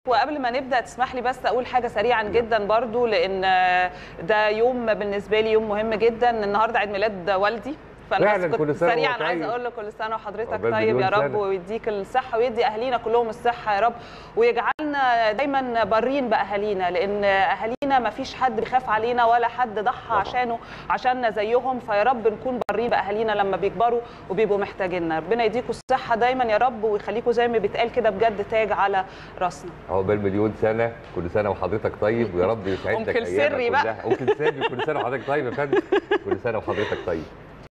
وقبل ما نبدا تسمح لي بس اقول حاجه سريعا جدا برضو لان ده يوم بالنسبه لي يوم مهم جدا النهارده عيد ميلاد والدي فانا فعلاً بس كنت كل سنة وهو سريعا طيب. عايزه اقول له كل سنه وحضرتك عقبال طيب مليون يا رب سنة. ويديك الصحه ويدي اهالينا كلهم الصحه يا رب ويجعلنا دايما بارين باهالينا لان اهالينا ما فيش حد بيخاف علينا ولا حد ضحى طبعاً. عشانه عشاننا زيهم فيا رب نكون بارين باهالينا لما بيكبروا وبيبقوا محتاجيننا ربنا يديكم الصحه دايما يا رب ويخليكم زي ما بيتقال كده بجد تاج على راسنا عقبال مليون سنه كل سنه وحضرتك طيب ويا رب يسعدك أنكل ايامك سري بقى. كلها ممكن سري كل سنه وحضرتك طيب يا فندم كل سنه وحضرتك طيب